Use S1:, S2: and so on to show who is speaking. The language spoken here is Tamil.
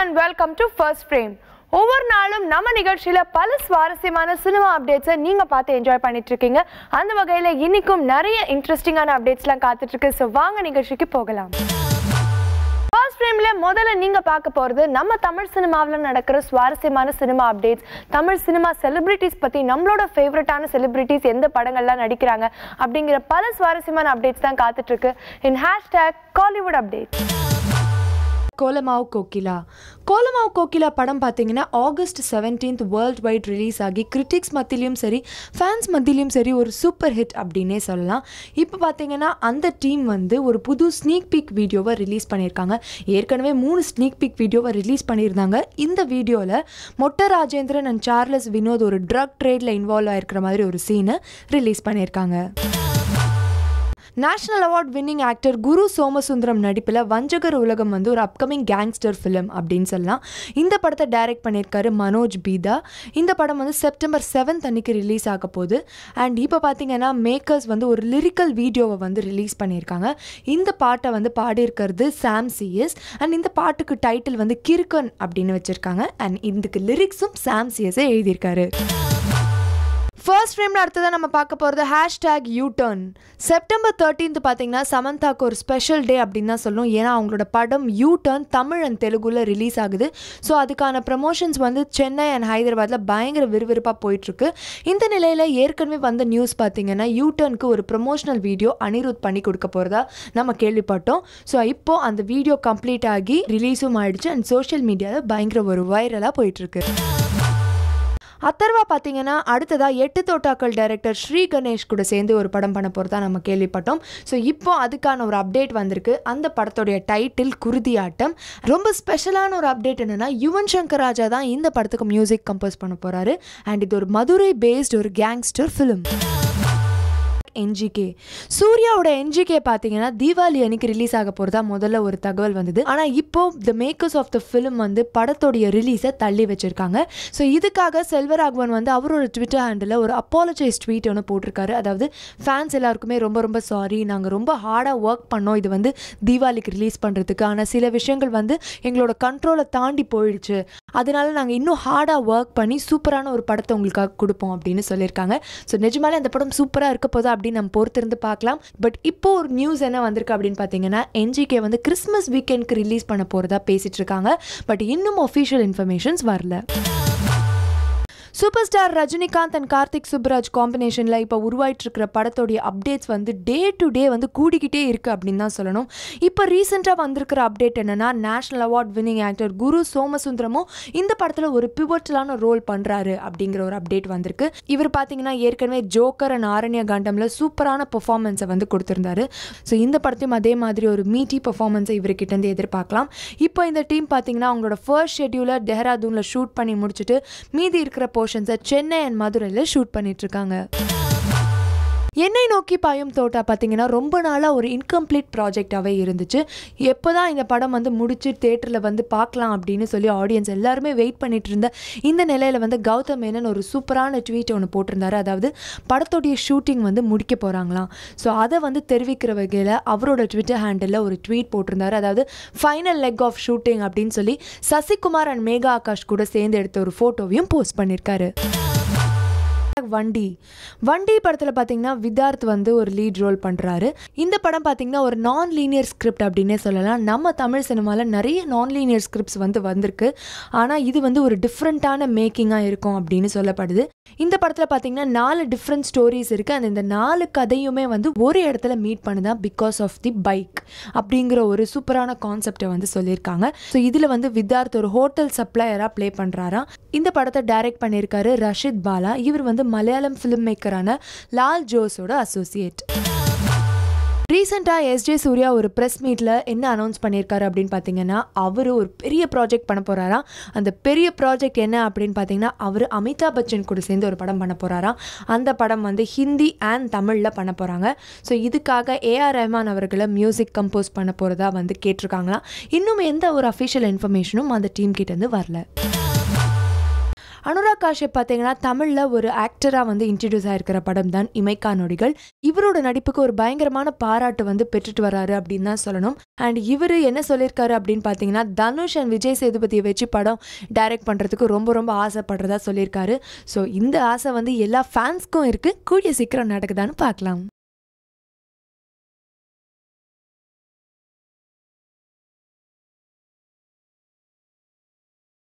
S1: and welcome to first frame ஒவ்வொரு நாளும் நம்ம நிகழ்ச்சியில பல சுவாரஸ்யமான சினிமா அப்டேட்ஸை நீங்க பார்த்து என்ஜாய் பண்ணிட்டு இருக்கீங்க அந்த வகையில இன்னைக்கும் நிறைய இன்ட்ரெஸ்டிங்கான அப்டேட்ஸ்லாம் காத்துட்டு இருக்கு ஸோ வாங்க நிகழ்ச்சிக்கு போகலாம் ஃபர்ஸ்ட் ஃப்ரேம்ல முதல்ல நீங்க பார்க்க போறது நம்ம தமிழ் சினிமாவில் நடக்கிற சுவாரஸ்யமான cinema updates Tamil cinema celebrities பத்தி நம்மளோட ஃபேவரட்டான செலிபிரிட்டிஸ் எந்த படங்கள்லாம் நடிக்கிறாங்க அப்படிங்கிற பல சுவாரஸ்யமான அப்டேட்ஸ் தான் காத்துட்டு இருக்கு in hashtag Kollywood update
S2: Kolamaavu Kokila Kolamaavu Kokila படம் பார்த்தீங்கன்னா August seventeenth worldwide release ஆகி கிரிட்டிக்ஸ் மத்தியிலையும் சரி ஃபேன்ஸ் மத்தியிலையும் சரி ஒரு சூப்பர் ஹிட் அப்படின்னே சொல்லலாம் இப்போ பார்த்தீங்கன்னா அந்த டீம் வந்து ஒரு புது ஸ்னீக் பீக் வீடியோவை ரிலீஸ் பண்ணியிருக்காங்க ஏற்கனவே மூணு ஸ்னீக் பீக் வீடியோவை ரிலீஸ் பண்ணியிருந்தாங்க இந்த வீடியோவில் மொட்ட ராஜேந்திரன் அண்ட் சார்லஸ் வினோத் ஒரு ட்ரக் ட்ரேடில் இன்வால்வ் ஆயிருக்கிற மாதிரி ஒரு சீனை ரிலீஸ் பண்ணியிருக்காங்க national award winning actor Guru Somasundaram Vanjagar வஞ்சகர் உலகம் வந்து ஒரு அப்கமிங் கேங்ஸ்டர் ஃபிலிம் அப்படின்னு சொல்லலாம் இந்த படத்தை டைரக்ட் பண்ணியிருக்காரு மனோஜ் பீதா இந்த படம் வந்து செப்டம்பர் செவன்த் அன்னைக்கு ரிலீஸ் ஆக போகுது அண்ட் இப்போ பார்த்தீங்கன்னா மேக்கர்ஸ் வந்து ஒரு லிரிக்கல் வீடியோவை வந்து ரிலீஸ் பண்ணியிருக்காங்க இந்த பாட்டை வந்து பாடியிருக்கிறது சாம் சிஎஸ் அண்ட் இந்த பாட்டுக்கு டைட்டில் வந்து கிறுக்கன் அப்படின்னு வச்சுருக்காங்க அண்ட் இதுக்கு லிரிக்ஸும் சாம் சிஎஸே எழுதியிருக்காரு ஃபர்ஸ்ட் ஃப்ரேமில் அடுத்ததான் நம்ம பார்க்க போகிறது hashtag U turn September thirteenth பார்த்தீங்கன்னா சமந்தாக்கு ஒரு ஸ்பெஷல் டே அப்படின்னு தான் சொல்லணும் ஏன்னா அவங்களோட படம் யூ டர்ன் தமிழ் அண்ட் தெலுங்குல ரிலீஸ் ஆகுது ஸோ அதுக்கான ப்ரமோஷன்ஸ் வந்து சென்னை அண்ட் ஹைதராபாத்தில் பயங்கர விறுவிறுப்பாக போயிட்டுருக்கு இந்த நிலையில் ஏற்கனவே வந்த நியூஸ் பார்த்தீங்கன்னா யூ டர்னுக்கு ஒரு ப்ரமோஷனல் வீடியோ அனிருத் பண்ணி கொடுக்க போகிறதா நம்ம கேள்விப்பட்டோம் ஸோ இப்போ அந்த வீடியோ கம்ப்ளீட் ஆகி ரிலீஸும் ஆயிடுச்சு அண்ட் சோஷியல் மீடியாவில் பயங்கர ஒரு வைரலாக போயிட்டுருக்கு அத்தர்வா பார்த்தீங்கன்னா அடுத்ததாக எட்டு தோட்டாக்கள் டைரக்டர் ஸ்ரீ கணேஷ் கூட சேர்ந்து ஒரு படம் பண்ண போகிறதா நம்ம கேள்விப்பட்டோம் ஸோ இப்போ அதுக்கான ஒரு அப்டேட் வந்திருக்கு அந்த படத்துடைய டைட்டில் குருதியாட்டம் ரொம்ப ஸ்பெஷலான ஒரு அப்டேட் என்னென்னா யுவன் சங்கர் ராஜா தான் இந்த படத்துக்கு மியூசிக் கம்போஸ் பண்ண போகிறாரு அண்ட் இது ஒரு மதுரை பேஸ்ட் ஒரு கேங்ஸ்டர் ஃபிலிம் என்ஜிகே சூர்யாவோட என்ஜிகே பார்த்தீங்கன்னா தீபாவளி அன்னைக்கு ரிலீஸ் ஆக போகிறதா முதல்ல ஒரு தகவல் வந்தது ஆனால் இப்போ the makers of the film வந்து படத்தோடைய ரிலீஸை தள்ளி வச்சிருக்காங்க ஸோ இதுக்காக செல்வராகவன் வந்து அவரோட ட்விட்டர் ஹேண்டில் ஒரு அப்பாலஜைஸ் ட்வீட் ஒன்று போட்டிருக்காரு அதாவது ஃபேன்ஸ் எல்லாருக்குமே ரொம்ப ரொம்ப சாரி நாங்கள் ரொம்ப ஹார்டாக ஒர்க் பண்ணோம் இது வந்து தீபாவளிக்கு ரிலீஸ் பண்ணுறதுக்கு ஆனால் சில விஷயங்கள் வந்து எங்களோட கண்ட்ரோலை தாண்டி போயிடுச்சு அதனால நாங்கள் இன்னும் ஹார்டாக ஒர்க் பண்ணி சூப்பரான ஒரு படத்தை உங்களுக்காக கொடுப்போம் அப்படின்னு சொல்லியிருக்காங்க ஸோ நிஜமாலே அந்த படம் சூப்பராக இருக்க போதா அப்படின்னு நம்ம பொறுத்திருந்து பார்க்கலாம் பட் இப்போ ஒரு நியூஸ் என்ன வந்திருக்கு அப்படின்னு பார்த்தீங்கன்னா என்ஜிகே வந்து கிறிஸ்மஸ் வீக்கெண்ட்க்கு ரிலீஸ் பண்ண போகிறதா பேசிட்டு இருக்காங்க பட் இன்னும் ஒஃபிஷியல் இன்ஃபர்மேஷன்ஸ் வரல super star Rajinikanth and Karthik Subbaraj காம்பினேஷனில் இப்போ உருவாயிட்டு இருக்கிற படத்தோடைய அப்டேட்ஸ் வந்து டே டு டே வந்து கூடிக்கிட்டே இருக்குது அப்படின்னு தான் சொல்லணும் இப்போ ரீசெண்டாக வந்திருக்கிற அப்டேட் என்னென்னா national award winning actor Guru சோமசுந்தரமும் இந்த படத்தில் ஒரு பிவட்டலான ரோல் பண்ணுறாரு அப்படிங்கிற ஒரு அப்டேட் வந்திருக்கு இவர் பார்த்தீங்கன்னா ஏற்கனவே ஜோக்கர் அண்ட் ஆரண்ய காண்டமில் சூப்பரான பெர்ஃபார்மன்ஸை வந்து கொடுத்துருந்தாரு ஸோ இந்த படத்தையும் அதே மாதிரி ஒரு மீட்டி பெர்ஃபார்மன்ஸை இவர்கிட்டேருந்து எதிர்பார்க்கலாம் இப்போ இந்த டீம் பார்த்தீங்கன்னா அவங்களோட ஃபர்ஸ்ட் ஷெட்யூலை டெஹ்ராதூனில் ஷூட் பண்ணி முடிச்சுட்டு மீதி இருக்கிற போர்ஷன்ஸை சென்னை அண்ட் மதுரையில் ஷூட் பண்ணிட்டு இருக்காங்க என்னை நோக்கி பாயும் தோட்டா பார்த்தீங்கன்னா ரொம்ப நாளாக ஒரு இன்கம்ப்ளீட் ப்ராஜெக்டாகவே இருந்துச்சு எப்போ தான் இந்த படம் வந்து முடிச்சு தேட்டரில் வந்து பார்க்கலாம் அப்படின்னு சொல்லி ஆடியன்ஸ் எல்லாருமே வெயிட் பண்ணிட்டு இருந்த இந்த நிலையில் வந்து கௌதம் மேனன் ஒரு சூப்பரான ட்வீட் ஒன்று போட்டிருந்தாரு அதாவது படத்தோடைய ஷூட்டிங் வந்து முடிக்க போகிறாங்களாம் ஸோ அதை வந்து தெரிவிக்கிற வகையில் அவரோட ட்விட்டர் ஹேண்டிலில் ஒரு ட்வீட் போட்டிருந்தாரு அதாவது ஃபைனல் லெக் ஆஃப் ஷூட்டிங் அப்படின்னு சொல்லி சசிகுமார் அண்ட் மேகா ஆகாஷ் கூட சேர்ந்து எடுத்த ஒரு ஃபோட்டோவையும் போஸ்ட் பண்ணியிருக்காரு வண்டி வண்டி படத்தில் பார்த்தீங்கன்னா விதார்த் வந்து ஒரு லீட் ரோல் பண்ணுறாரு இந்த படம் பார்த்தீங்கன்னா ஒரு நான் லீனியர் ஸ்கிரிப்ட் அப்படின்னே சொல்லலாம் நம்ம தமிழ் சினிமாவில் நிறைய நான் லீனியர் ஸ்கிரிப்ட்ஸ் வந்து வந்திருக்கு ஆனால் இது வந்து ஒரு டிஃப்ரெண்ட்டான மேக்கிங்காக இருக்கும் அப்படின்னு சொல்லப்படுது இந்த படத்தில் பார்த்தீங்கன்னா நாலு டிஃப்ரெண்ட் ஸ்டோரிஸ் இருக்குது அந்த இந்த நாலு கதையுமே வந்து ஒரு இடத்துல மீட் பண்ணுதான் பிகாஸ் ஆஃப் தி பைக் அப்படிங்கிற ஒரு சூப்பரான கான்செப்டை வந்து சொல்லியிருக்காங்க ஸோ இதில் வந்து வித்தார்த் ஒரு ஹோட்டல் சப்ளையராக ப்ளே பண்ணுறாராம் இந்த படத்தை டைரக்ட் பண்ணியிருக்காரு ரஷித் பாலா இவர் வந்து மலையாளம் ஃபிலிம் மேக்கரான லால் ஜோஸோட அசோசியேட் ரீசெண்டாக எஸ்ஜே சூர்யா ஒரு ப்ரெஸ் மீட்டில் என்ன அனௌன்ஸ் பண்ணியிருக்காரு அப்படின்னு பார்த்தீங்கன்னா அவர் ஒரு பெரிய ப்ராஜெக்ட் பண்ண போகிறாராம் அந்த பெரிய ப்ராஜெக்ட் என்ன அப்படின்னு பார்த்தீங்கன்னா அவர் அமிதாப் பச்சன் கூட சேர்ந்து ஒரு படம் பண்ண போகிறாராம் அந்த படம் வந்து ஹிந்தி அண்ட் தமிழில் பண்ண போகிறாங்க ஸோ இதுக்காக ஏஆர் ரஹ்மான் அவர்களை மியூசிக் கம்போஸ் பண்ண போகிறதா வந்து கேட்டிருக்காங்களாம் இன்னும் எந்த ஒரு அஃபிஷியல் இன்ஃபர்மேஷனும் அந்த டீம் கிட்டேருந்து வரல அனுராக் காஷ்யப் பார்த்தீங்கன்னா தமிழில் ஒரு ஆக்டராக வந்து இன்ட்ரடியூஸ் ஆயிருக்கிற படம் தான் இமைக்கா நொடிகள் இவரோட நடிப்புக்கு ஒரு பயங்கரமான பாராட்டு வந்து பெற்றுட்டு வராரு அப்படின்னு தான் சொல்லணும் அண்ட் இவர் என்ன சொல்லியிருக்காரு அப்படின்னு பார்த்தீங்கன்னா தனுஷ் அண்ட் விஜய் சேதுபதியை வச்சு படம் டைரக்ட் பண்ணுறதுக்கு ரொம்ப ரொம்ப ஆசைப்படுறதா சொல்லியிருக்காரு ஸோ இந்த ஆசை வந்து எல்லா ஃபேன்ஸ்க்கும் இருக்குது கூடிய சீக்கிரம் நடக்குதான்னு பார்க்கலாம்